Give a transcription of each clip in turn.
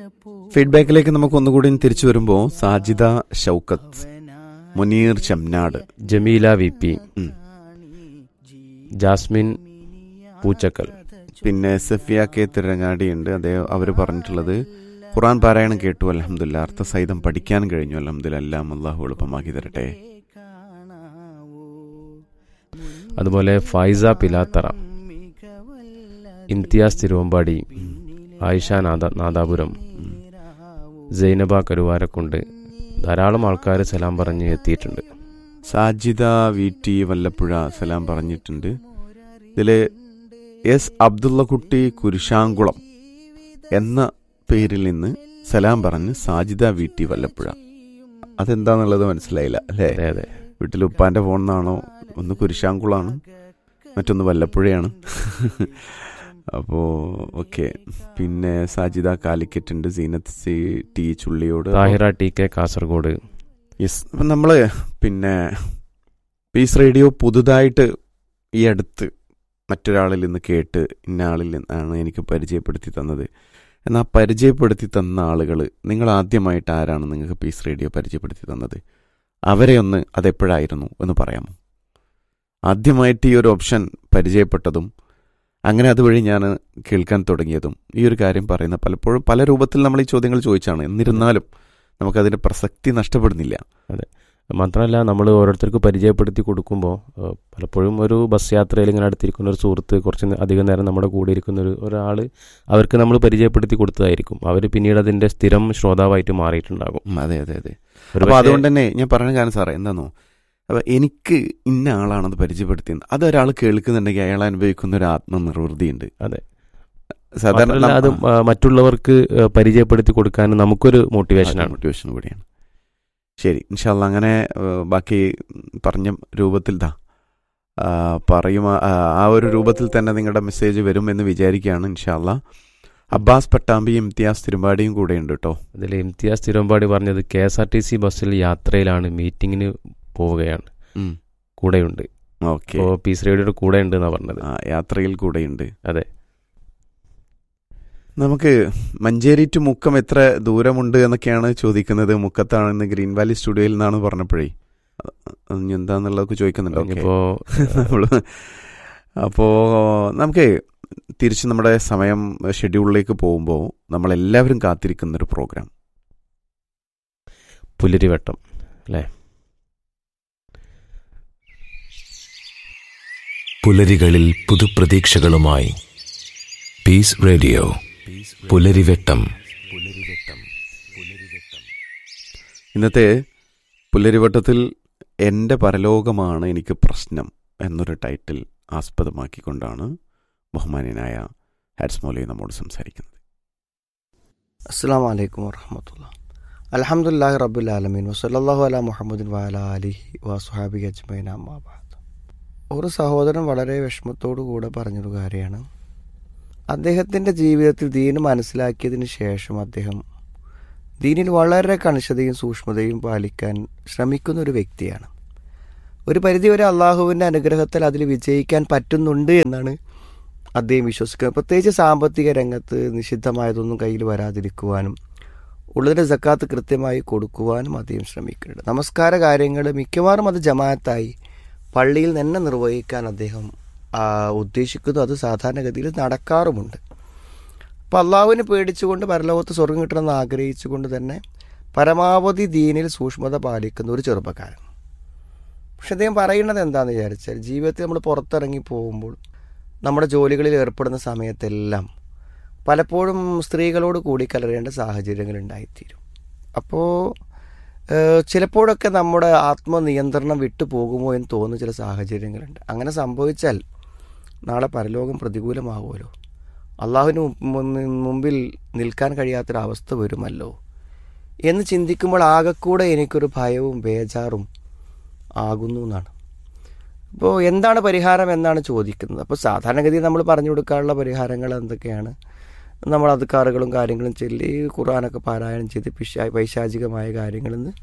ഫീഡ്ബാക്കിലേക്ക് നമുക്ക് ഒന്നുകൂടി തിരിച്ചു വരുമ്പോൾ സാജിദ ഷൗക്കത്ത് മുനീർ ചമ്നാട് ജമീല വി പി ഉം. ജാസ്മിൻ പൂച്ചക്കൽ പിന്നെ സഫിയ കെ തിരങ്ങാടി ഉണ്ട് അതേ അവർ പറഞ്ഞിട്ടുള്ളത് ഖുറാൻ പാരായണം കേട്ടു അലഹമില്ല അർത്ഥസഹിതം പഠിക്കാൻ കഴിഞ്ഞു അലഹമില്ല എല്ലാം അള്ളാഹു എളുപ്പമാക്കി തരട്ടെ അതുപോലെ ഫൈസ പിലാത്തറ ഇംതിയാസ് തിരുവമ്പാടി ആയിഷ നാദ നാദാപുരം സൈനബ കരുവാരക്കുണ്ട് ധാരാളം ആൾക്കാർ സലാം പറഞ്ഞ് എത്തിയിട്ടുണ്ട് സാജിദ വി ടി വല്ലപ്പുഴ സലാം പറഞ്ഞിട്ടുണ്ട് ഇതില് എസ് അബ്ദുള്ളക്കുട്ടി കുരിശാങ്കുളം എന്ന പേരിൽ നിന്ന് സലാം പറഞ്ഞ് സാജിദ വി ടി വല്ലപ്പുഴ അതെന്താന്നുള്ളത് മനസ്സിലായില്ല അല്ലേ അതെ അതെ വീട്ടിൽ ഉപ്പാന്റെ ഫോണിന്നാണോ ഒന്ന് കുരിശാങ്കുളാണ് മറ്റൊന്ന് വല്ലപ്പുഴയാണ് അപ്പോൾ ഓക്കെ പിന്നെ സാജിദ കാലിക്കറ്റ് ഉണ്ട് Zeenath C T Chulliyode Thahira T K Kasaragod yes അപ്പം നമ്മൾ പിന്നെ പീസ് റേഡിയോ പുതുതായിട്ട് ഈ അടുത്ത് മറ്റൊരാളിൽ നിന്ന് കേട്ട് ഇന്ന ആളിൽ നിന്നാണ് എനിക്ക് പരിചയപ്പെടുത്തി തന്നത് എന്നാൽ ആ പരിചയപ്പെടുത്തി തന്ന ആളുകൾ നിങ്ങൾ ആദ്യമായിട്ട് ആരാണ് നിങ്ങൾക്ക് പീസ് റേഡിയോ പരിചയപ്പെടുത്തി തന്നത് അവരെ ഒന്ന് അതെപ്പോഴായിരുന്നു എന്ന് പറയാമോ ആദ്യമായിട്ട് ഈ ഒരു ഓപ്ഷൻ പരിചയപ്പെട്ടതും അങ്ങനെ അതുവഴി ഞാൻ കേൾക്കാൻ തുടങ്ങിയതും ഈ ഒരു കാര്യം പറയുന്ന പലപ്പോഴും പല രൂപത്തിൽ നമ്മൾ ഈ ചോദ്യങ്ങൾ ചോദിച്ചാണ് എന്നിരുന്നാലും നമുക്കതിൻ്റെ പ്രസക്തി നഷ്ടപ്പെടുന്നില്ല മാത്രമല്ല നമ്മൾ ഓരോരുത്തർക്ക് പരിചയപ്പെടുത്തി കൊടുക്കുമ്പോൾ ഏഹ്, പലപ്പോഴും ഒരു ബസ് യാത്രയിൽ ഇങ്ങനെ അടുത്തിരിക്കുന്ന ഒരു സുഹൃത്ത് കുറച്ച് നേ- അധികം നേരം നമ്മുടെ കൂടെ ഇരിക്കുന്ന ഒരു ഒരാൾ അവർക്ക് നമ്മൾ പരിചയപ്പെടുത്തി കൊടുത്തതായിരിക്കും അവർ പിന്നീട് അതിൻ്റെ സ്ഥിരം ശ്രോതാവായിട്ട് മാറിയിട്ടുണ്ടാകും ഉം, അതെ അതെ അതെ ഒരു അപ്പൊ പക്ഷേ- അതുകൊണ്ട് തന്നെ ഞാൻ പറഞ്ഞ കാര്യം സാറേ എന്താണോ അപ്പൊ എനിക്ക് ഇന്ന ആളാണത് പരിചയപ്പെടുത്തിയത് അതൊരാൾ കേൾക്കുന്നുണ്ടെങ്കിൽ അയാൾ അനുഭവിക്കുന്ന ഒരു ആത്മനിർവൃതിയുണ്ട് അതെ. സാധാരണ മാത്രമല്ല അത് ആ, മറ്റുള്ളവർക്ക് ഏഹ്, പരിചയപ്പെടുത്തി കൊടുക്കാൻ നമുക്കൊരു മോട്ടിവേഷനാണ് മോട്ടിവേഷൻ കൂടിയാണ് ശരി ഇൻഷാല്ല അങ്ങനെ ഏഹ്, ബാക്കി പറഞ്ഞ രൂപത്തിൽ ദാ ആ, പറയും ആ ആ ഒരു രൂപത്തിൽ തന്നെ നിങ്ങളുടെ മെസ്സേജ് വരും എന്ന് വിചാരിക്കുകയാണ് ഇൻഷാല്ല അബ്ബാസ് പട്ടാമ്പിയും ഇംതിയാസ് തിരുമ്പാടിയും കൂടെ ഉണ്ട് കേട്ടോ അതിൽ ഇംതിയാസ് തിരുവമ്പാടി പറഞ്ഞത് K S R T C ബസ്സിൽ യാത്രയിലാണ് മീറ്റിങ്ങിന് പോവുകയാണ് കൂടെയുണ്ട് ഓക്കെ അപ്പോൾ പീസ് റേഡിയോയുടെ കൂടെ ഉണ്ട് എന്നാണ് പറഞ്ഞത് യാത്രയിൽ കൂടെയുണ്ട് അതെ നമുക്ക് മഞ്ചേരി ടു മുക്കം എത്ര ദൂരമുണ്ട് എന്നൊക്കെയാണ് ചോദിക്കുന്നത് മുക്കത്താണെന്ന് ഗ്രീൻ വാലി സ്റ്റുഡിയോയിൽ നിന്നാണ് പറഞ്ഞപ്പോഴേ അത് ഇനി എന്താന്നുള്ളതൊക്കെ ചോദിക്കുന്നുണ്ട് ഓക്കെ ഇനിയിപ്പോ നമ്മള് അപ്പോ നമുക്ക് തിരിച്ച് നമ്മുടെ സമയം ഷെഡ്യൂളിലേക്ക് പോകുമ്പോൾ നമ്മളെല്ലാവരും കാത്തിരിക്കുന്ന ഒരു പ്രോഗ്രാം പുലരിവട്ടം അല്ലേ പുലരികളിൽ പുതുപ്രതീക്ഷകളുമായി പീസ് റേഡിയോ പുലരിവെട്ടം ഇന്നത്തെ പുലരിവട്ടത്തിൽ എൻ്റെ പരലോകമാണ് എനിക്ക് പ്രശ്നം എന്നൊരു ടൈറ്റിൽ ആസ്പദമാക്കിക്കൊണ്ടാണ് ബഹുമാന്യനായ ഹാരിസ് മൗലവി നമ്മോട് സംസാരിക്കുന്നത് അസ്സാം വലൈക്കും വർഹമത്തുള്ള അലഹമുല്ലാഹി റബുലാലമീൻ വസല്ലാഹു അല മുഹമ്മദിൻ വാല അലിഹി വസുഹാബി അജ്മൈൻ അമ്മാബാദ് ഒരു സഹോദരൻ വളരെ വിഷമത്തോടു കൂടെ പറഞ്ഞൊരു കാര്യമാണ് അദ്ദേഹത്തിൻ്റെ ജീവിതത്തിൽ ദീന് മനസ്സിലാക്കിയതിന് ശേഷം അദ്ദേഹം ദീനിൽ വളരെ കണിശതയും സൂക്ഷ്മതയും പാലിക്കാൻ ശ്രമിക്കുന്ന ഒരു വ്യക്തിയാണ് ഒരു പരിധിവരെ അള്ളാഹുവിൻ്റെ അനുഗ്രഹത്തിൽ അതിൽ വിജയിക്കാൻ പറ്റുന്നുണ്ട് എന്നാണ് അദ്ദേഹം വിശ്വസിക്കുന്നത് പ്രത്യേകിച്ച് സാമ്പത്തിക രംഗത്ത് നിഷിദ്ധമായതൊന്നും കയ്യിൽ വരാതിരിക്കുവാനും ഉള്ളതിൻ്റെ സക്കാത്ത് കൃത്യമായി കൊടുക്കുവാനും അദ്ദേഹം ശ്രമിക്കുന്നുണ്ട് നമസ്കാര കാര്യങ്ങൾ മിക്കവാറും അത് ജമാഅത്തായി പള്ളിയിൽ തന്നെ നിർവഹിക്കാൻ അദ്ദേഹം ആ, ഉദ്ദേശിക്കുന്നു അത് സാധാരണഗതിയിൽ നടക്കാറുമുണ്ട് അപ്പോൾ അള്ളാഹുവിനെ പേടിച്ചുകൊണ്ട് പരലോകത്ത് സ്വർഗം കിട്ടണമെന്ന് ആഗ്രഹിച്ചുകൊണ്ട് തന്നെ പരമാവധി ദീനിൽ സൂക്ഷ്മത പാലിക്കുന്ന ഒരു ചെറുപ്പക്കാരൻ പക്ഷെ അദ്ദേഹം പറയുന്നത് എന്താണെന്ന് വിചാരിച്ചാൽ ജീവിതത്തിൽ നമ്മൾ പുറത്തിറങ്ങി പോകുമ്പോൾ നമ്മുടെ ജോലികളിൽ ഏർപ്പെടുന്ന സമയത്തെല്ലാം പലപ്പോഴും സ്ത്രീകളോട് കൂടിക്കലരേണ്ട സാഹചര്യങ്ങൾ ഉണ്ടായിത്തീരും അപ്പോൾ ഏഹ്, ചിലപ്പോഴൊക്കെ നമ്മുടെ ആത്മനിയന്ത്രണം വിട്ടു പോകുമോ എന്ന് തോന്നുന്ന ചില സാഹചര്യങ്ങളുണ്ട് അങ്ങനെ സംഭവിച്ചാൽ നാളെ പരലോകം പ്രതികൂലമാകുമല്ലോ അള്ളാഹുവിന് മുമ്പ് മുമ്പിൽ നിൽക്കാൻ കഴിയാത്തൊരവസ്ഥ വരുമല്ലോ എന്ന് ചിന്തിക്കുമ്പോൾ ആകെക്കൂടെ എനിക്കൊരു ഭയവും ബേജാറും ആകുന്നു എന്നാണ് അപ്പോൾ എന്താണ് പരിഹാരം എന്നാണ് ചോദിക്കുന്നത് അപ്പോൾ സാധാരണഗതിയിൽ നമ്മൾ പറഞ്ഞു കൊടുക്കാനുള്ള പരിഹാരങ്ങൾ എന്തൊക്കെയാണ് നമ്മൾ അധികാറുകളും കാര്യങ്ങളും ചൊല്ലി ഖുർആാനൊക്കെ പാരായണം ചെയ്ത് പിശാ പൈശാചികമായ കാര്യങ്ങളിൽ നിന്ന്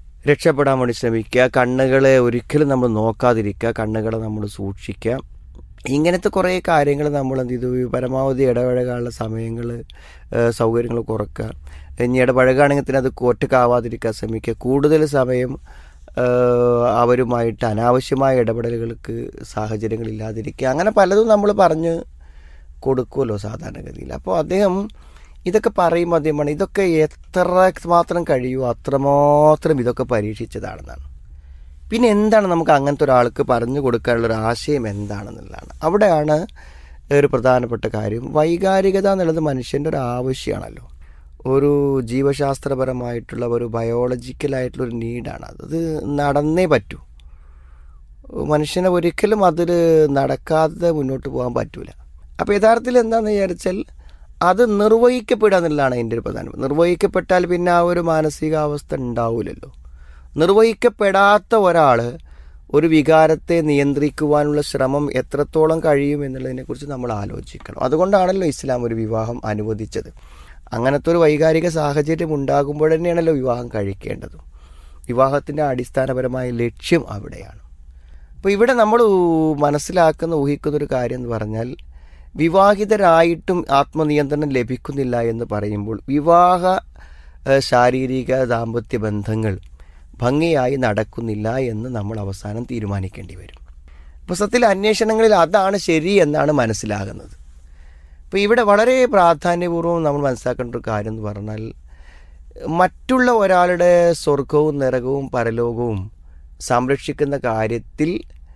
രക്ഷപ്പെടാൻ വേണ്ടി ശ്രമിക്കുക കണ്ണുകളെ ഒരിക്കലും നമ്മൾ നോക്കാതിരിക്കുക കണ്ണുകളെ നമ്മൾ സൂക്ഷിക്കുക ഇങ്ങനത്തെ കുറേ കാര്യങ്ങൾ നമ്മൾ എന്ത് ചെയ്തു പരമാവധി ഇടപഴകാനുള്ള സമയങ്ങൾ സൗകര്യങ്ങൾ കുറക്കുക ഇനി ഇടപഴകുകയാണെങ്കിൽ തന്നെ അത് ഒറ്റക്കാവാതിരിക്കാൻ ശ്രമിക്കുക കൂടുതൽ സമയം ഏഹ്, അവരുമായിട്ട് അനാവശ്യമായ ഇടപെടലുകൾക്ക് സാഹചര്യങ്ങളില്ലാതിരിക്കുക അങ്ങനെ പലതും നമ്മൾ പറഞ്ഞ് കൊടുക്കുമല്ലോ സാധാരണഗതിയിൽ അപ്പോൾ അദ്ദേഹം ഇതൊക്കെ പറയുമ്പോൾ അദ്ദേഹം പറഞ്ഞു ഇതൊക്കെ എത്ര മാത്രം കഴിയുമോ അത്രമാത്രം ഇതൊക്കെ പരീക്ഷിച്ചതാണെന്നാണ് പിന്നെ എന്താണ് നമുക്ക് അങ്ങനത്തെ ഒരാൾക്ക് പറഞ്ഞു കൊടുക്കാനുള്ള ഒരു ആശയം എന്താണെന്നുള്ളതാണ് അവിടെയാണ് ഒരു പ്രധാനപ്പെട്ട കാര്യം വൈകാരികത എന്നുള്ളത് മനുഷ്യൻ്റെ ഒരു ആവശ്യമാണല്ലോ ഒരു ജീവശാസ്ത്രപരമായിട്ടുള്ള ഒരു ബയോളജിക്കലായിട്ടുള്ള ഒരു നീഡാണ് അത് അത് നടന്നേ പറ്റൂ മനുഷ്യനെ ഒരിക്കലും അതിൽ നടക്കാതെ മുന്നോട്ട് പോകാൻ പറ്റൂല അപ്പോൾ യഥാർത്ഥത്തിൽ എന്താണെന്ന് വിചാരിച്ചാൽ അത് നിർവഹിക്കപ്പെടുക എന്നുള്ളതാണ് അതിൻ്റെ ഒരു പ്രധാനം നിർവഹിക്കപ്പെട്ടാൽ പിന്നെ ആ ഒരു മാനസികാവസ്ഥ ഉണ്ടാവില്ലല്ലോ നിർവഹിക്കപ്പെടാത്ത ഒരാൾ ഒരു വികാരത്തെ നിയന്ത്രിക്കുവാനുള്ള ശ്രമം എത്രത്തോളം കഴിയും എന്നുള്ളതിനെക്കുറിച്ച് നമ്മൾ ആലോചിക്കണം അതുകൊണ്ടാണല്ലോ ഇസ്ലാം ഒരു വിവാഹം അനുവദിച്ചത് അങ്ങനത്തെ ഒരു വൈകാരിക സാഹചര്യം ഉണ്ടാകുമ്പോൾ തന്നെയാണല്ലോ വിവാഹം കഴിക്കേണ്ടത് വിവാഹത്തിൻ്റെ അടിസ്ഥാനപരമായ ലക്ഷ്യം അവിടെയാണ് അപ്പോൾ ഇവിടെ നമ്മൾ മനസ്സിലാക്കുന്ന ഊഹിക്കുന്ന ഒരു കാര്യം എന്ന് പറഞ്ഞാൽ വിവാഹിതരായിട്ടും ആത്മനിയന്ത്രണം ലഭിക്കുന്നില്ല എന്ന് പറയുമ്പോൾ വിവാഹ ഏഹ്, ശാരീരിക ദാമ്പത്യ ബന്ധങ്ങൾ ഭംഗിയായി നടക്കുന്നില്ല എന്ന് നമ്മൾ അവസാനം തീരുമാനിക്കേണ്ടി വരും അപ്പോൾ സത്യത്തിൽ അന്വേഷണങ്ങളിൽ അതാണ് ശരി എന്നാണ് മനസ്സിലാകുന്നത് അപ്പോൾ ഇവിടെ വളരെ പ്രാധാന്യപൂർവ്വം നമ്മൾ മനസ്സിലാക്കേണ്ട ഒരു കാര്യം എന്ന് പറഞ്ഞാൽ മറ്റുള്ള ഒരാളുടെ സ്വർഗവും നരകവും പരലോകവും സംരക്ഷിക്കുന്ന കാര്യത്തിൽ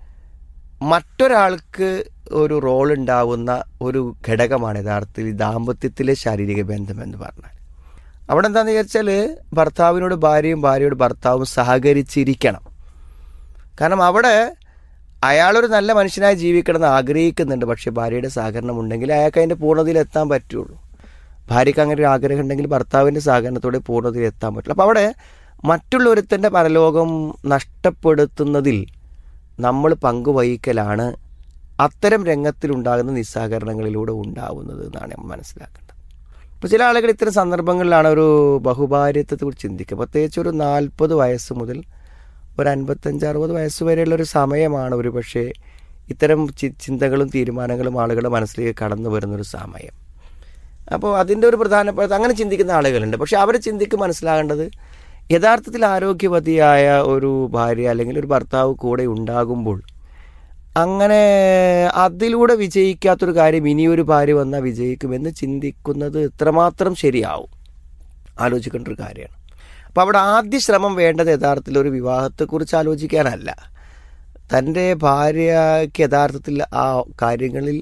മറ്റൊരാൾക്ക് ഒരു റോൾ ഉണ്ടാവുന്ന ഒരു ഘടകമാണ് യഥാർത്ഥത്തിൽ ഈ ദാമ്പത്യത്തിലെ ശാരീരിക ബന്ധം എന്ന് പറഞ്ഞാൽ അവിടെ എന്താണെന്ന് വിചാരിച്ചാൽ ഭർത്താവിനോട് ഭാര്യയും ഭാര്യയോട് ഭർത്താവും സഹകരിച്ചിരിക്കണം കാരണം അവിടെ അയാളൊരു നല്ല മനുഷ്യനായി ജീവിക്കണം എന്ന് ആഗ്രഹിക്കുന്നുണ്ട് പക്ഷേ ഭാര്യയുടെ സഹകരണം ഉണ്ടെങ്കിൽ അയാൾക്ക് അതിൻ്റെ പൂർണ്ണതയിൽ എത്താൻ പറ്റുള്ളൂ ഭാര്യയ്ക്ക് അങ്ങനെ ഒരു ആഗ്രഹം ഉണ്ടെങ്കിൽ ഭർത്താവിൻ്റെ സഹകരണത്തോടെ പൂർണ്ണതയിൽ എത്താൻ പറ്റുള്ളൂ അപ്പോൾ അവിടെ മറ്റുള്ളൊരുത്തൻ്റെ പരലോകം നഷ്ടപ്പെടുത്തുന്നതിൽ നമ്മൾ പങ്കുവഹിക്കലാണ് അത്തരം രംഗത്തിലുണ്ടാകുന്ന നിസ്സഹകരണങ്ങളിലൂടെ ഉണ്ടാവുന്നത് എന്നാണ് നമ്മൾ മനസ്സിലാക്കേണ്ടത് ഇപ്പോൾ ചില ആളുകൾ ഇത്തരം സന്ദർഭങ്ങളിലാണ് ഒരു ബഹുഭാര്യത്വത്തെക്കുറിച്ച് ചിന്തിക്കുക പ്രത്യേകിച്ച് ഒരു നാൽപ്പത് വയസ്സ് മുതൽ ഒരു അൻപത്തഞ്ച് അറുപത് വയസ്സ് വരെയുള്ള ഒരു സമയമാണ് ഒരു പക്ഷേ ഇത്തരം ചി- ചിന്തകളും തീരുമാനങ്ങളും ആളുകളുടെ മനസ്സിലേക്ക് കടന്നു വരുന്നൊരു സമയം അപ്പോൾ അതിൻ്റെ ഒരു പ്രധാനപ്പെട്ട അങ്ങനെ ചിന്തിക്കുന്ന ആളുകളുണ്ട് പക്ഷെ അവർ ചിന്തിക്ക് മനസ്സിലാകേണ്ടത് യഥാർത്ഥത്തിൽ ആരോഗ്യവതിയായ ഒരു ഭാര്യ അല്ലെങ്കിൽ ഒരു ഭർത്താവ് കൂടെ ഉണ്ടാകുമ്പോൾ അങ്ങനെ അതിലൂടെ വിജയിക്കാത്തൊരു കാര്യം ഇനിയൊരു ഭാര്യ വന്നാൽ വിജയിക്കുമെന്ന് ചിന്തിക്കുന്നത് എത്രമാത്രം ശരിയാവും ആലോചിക്കേണ്ട ഒരു കാര്യമാണ് അപ്പോൾ അവിടെ ആദ്യ ശ്രമം വേണ്ടത് യഥാർത്ഥത്തിൽ ഒരു വിവാഹത്തെക്കുറിച്ച് ആലോചിക്കാനല്ല തൻ്റെ ഭാര്യയ്ക്ക് യഥാർത്ഥത്തിൽ ആ കാര്യങ്ങളിൽ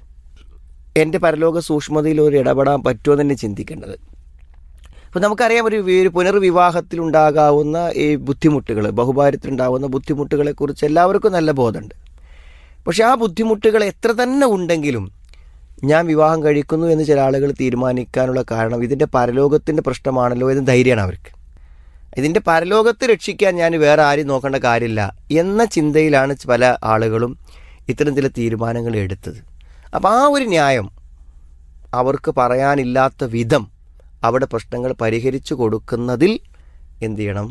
എൻ്റെ പരലോക സൂക്ഷ്മതയിൽ ഒരു ഇടപെടാൻ പറ്റുമോ തന്നെ ചിന്തിക്കേണ്ടത് അപ്പോൾ നമുക്കറിയാം ഒരു വി- ഒരു പുനർവിവാഹത്തിലുണ്ടാകാവുന്ന ഈ ബുദ്ധിമുട്ടുകൾ ബഹുഭാര്യത്തിലുണ്ടാകുന്ന ബുദ്ധിമുട്ടുകളെക്കുറിച്ച് എല്ലാവർക്കും നല്ല ബോധമുണ്ട് പക്ഷെ ആ ബുദ്ധിമുട്ടുകൾ എത്ര തന്നെ ഉണ്ടെങ്കിലും ഞാൻ വിവാഹം കഴിക്കുന്നു എന്ന് ചില ആളുകൾ തീരുമാനിക്കാനുള്ള കാരണം ഇതിൻ്റെ പരലോകത്തിൻ്റെ പ്രശ്നമാണല്ലോ എന്ന് ധൈര്യമാണ് അവർക്ക് ഇതിൻ്റെ പരലോകത്ത് രക്ഷിക്കാൻ ഞാൻ വേറെ ആരും നോക്കേണ്ട കാര്യമില്ല എന്ന ചിന്തയിലാണ് പല ആളുകളും ഇത്തരം ചില തീരുമാനങ്ങൾ എടുത്തത് അപ്പോൾ ആ ഒരു ന്യായം അവർക്ക് പറയാനില്ലാത്ത വിധം അവിടെ പ്രശ്നങ്ങൾ പരിഹരിച്ചു കൊടുക്കുന്നതിൽ എന്ത് ചെയ്യണം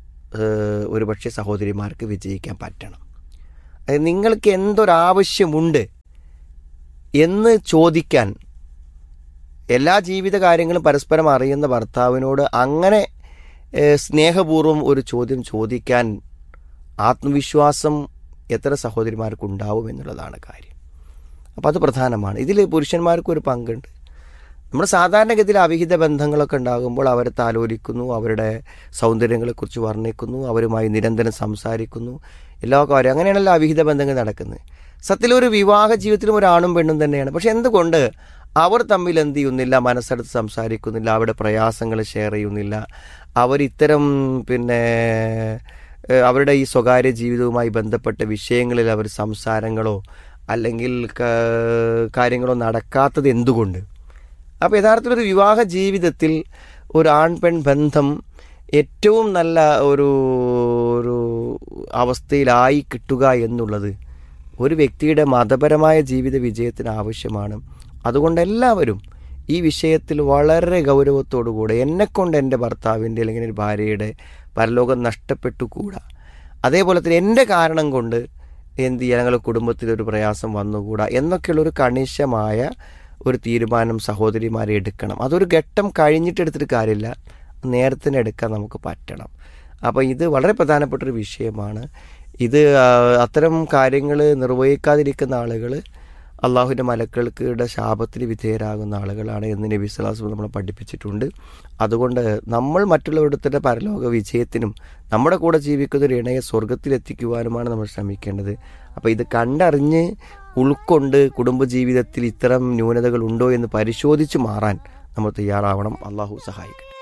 ഏഹ് ഒരുപക്ഷെ സഹോദരിമാർക്ക് വിജയിക്കാൻ പറ്റണം അതായത് നിങ്ങൾക്ക് എന്തൊരാവശ്യമുണ്ട് എന്ന് ചോദിക്കാൻ എല്ലാ ജീവിത കാര്യങ്ങളും പരസ്പരം അറിയുന്ന ഭർത്താവിനോട് അങ്ങനെ ഏഹ്, സ്നേഹപൂർവ്വം ഒരു ചോദ്യം ചോദിക്കാൻ ആത്മവിശ്വാസം എത്ര സഹോദരിമാർക്കുണ്ടാവും എന്നുള്ളതാണ് കാര്യം അപ്പോൾ അത് പ്രധാനമാണ് ഇതിൽ പുരുഷന്മാർക്കും ഒരു പങ്കുണ്ട് നമ്മൾ സാധാരണഗതിയിൽ അവിഹിത ബന്ധങ്ങളൊക്കെ ഉണ്ടാകുമ്പോൾ അവരെ താലോലിക്കുന്നു അവരുടെ സൗന്ദര്യങ്ങളെക്കുറിച്ച് വർണ്ണിക്കുന്നു അവരുമായി നിരന്തരം സംസാരിക്കുന്നു എല്ലാ കാര്യം അങ്ങനെയാണല്ലോ അവിഹിത ബന്ധങ്ങൾ നടക്കുന്നത് സത്യത്തിൽ ഒരു വിവാഹ ജീവിതത്തിലും ഒരു ആണും പെണ്ണും തന്നെയാണ് പക്ഷെ എന്തുകൊണ്ട് അവർ തമ്മിൽ എന്ത് ചെയ്യുന്നില്ല മനസ്സെടുത്ത് സംസാരിക്കുന്നില്ല അവരുടെ പ്രയാസങ്ങൾ ഷെയർ ചെയ്യുന്നില്ല അവർ ഇത്തരം പിന്നെ ഏഹ്, അവരുടെ ഈ സ്വകാര്യ ജീവിതവുമായി ബന്ധപ്പെട്ട വിഷയങ്ങളിൽ അവർ സംസാരങ്ങളോ അല്ലെങ്കിൽ ക- കാര്യങ്ങളോ നടക്കാത്തത് എന്തുകൊണ്ട് അപ്പോൾ യഥാർത്ഥത്തിൽ ഒരു വിവാഹ ജീവിതത്തിൽ ഒരു ആൺ പെൺ ബന്ധം ഏറ്റവും നല്ല ഒരു ഒരു അവസ്ഥയിലായി കിട്ടുക എന്നുള്ളത് ഒരു വ്യക്തിയുടെ മതപരമായ ജീവിത വിജയത്തിന് ആവശ്യമാണ് അതുകൊണ്ട് എല്ലാവരും ഈ വിഷയത്തിൽ വളരെ ഗൗരവത്തോടുകൂടെ എന്നെക്കൊണ്ട് എൻ്റെ ഭർത്താവിൻ്റെ അല്ലെങ്കിൽ ഒരു ഭാര്യയുടെ പരലോകം നഷ്ടപ്പെട്ടു കൂടാ അതേപോലെ തന്നെ എൻ്റെ കാരണം കൊണ്ട് എന്ത് ചെയ്യുക ഞങ്ങളുടെ കുടുംബത്തിൽ ഒരു പ്രയാസം വന്നുകൂടാ എന്നൊക്കെയുള്ള ഒരു കണിശമായ ഒരു തീരുമാനം സഹോദരിമാരെ എടുക്കണം അതൊരു ഘട്ടം കഴിഞ്ഞിട്ട് എടുത്തിട്ട് കാര്യമില്ല നേരത്തെ തന്നെ എടുക്കാൻ നമുക്ക് പറ്റണം അപ്പോൾ ഇത് വളരെ പ്രധാനപ്പെട്ട ഒരു വിഷയമാണ് ഇത് ആ, അത്തരം കാര്യങ്ങൾ നിർവഹിക്കാതിരിക്കുന്ന ആളുകൾ അള്ളാഹുവിൻ്റെ മലക്കൾക്കുടെ ശാപത്തിന് വിധേയരാകുന്ന ആളുകളാണ് എന്ന് നബി സ്വലാസ് നമ്മളെ പഠിപ്പിച്ചിട്ടുണ്ട് അതുകൊണ്ട് നമ്മൾ മറ്റുള്ളവരുടെ പരലോക വിജയത്തിനും നമ്മുടെ കൂടെ ജീവിക്കുന്ന ഒരു ഇണയെ സ്വർഗത്തിലെത്തിക്കുവാനുമാണ് നമ്മൾ ശ്രമിക്കേണ്ടത് അപ്പോൾ ഇത് കണ്ടറിഞ്ഞ് ഉൾക്കൊണ്ട് കുടുംബജീവിതത്തിൽ ഇത്തരം ന്യൂനതകൾ ഉണ്ടോ എന്ന് പരിശോധിച്ച് മാറാൻ നമ്മൾ തയ്യാറാവണം അള്ളാഹു സഹായിക്കട്ടെ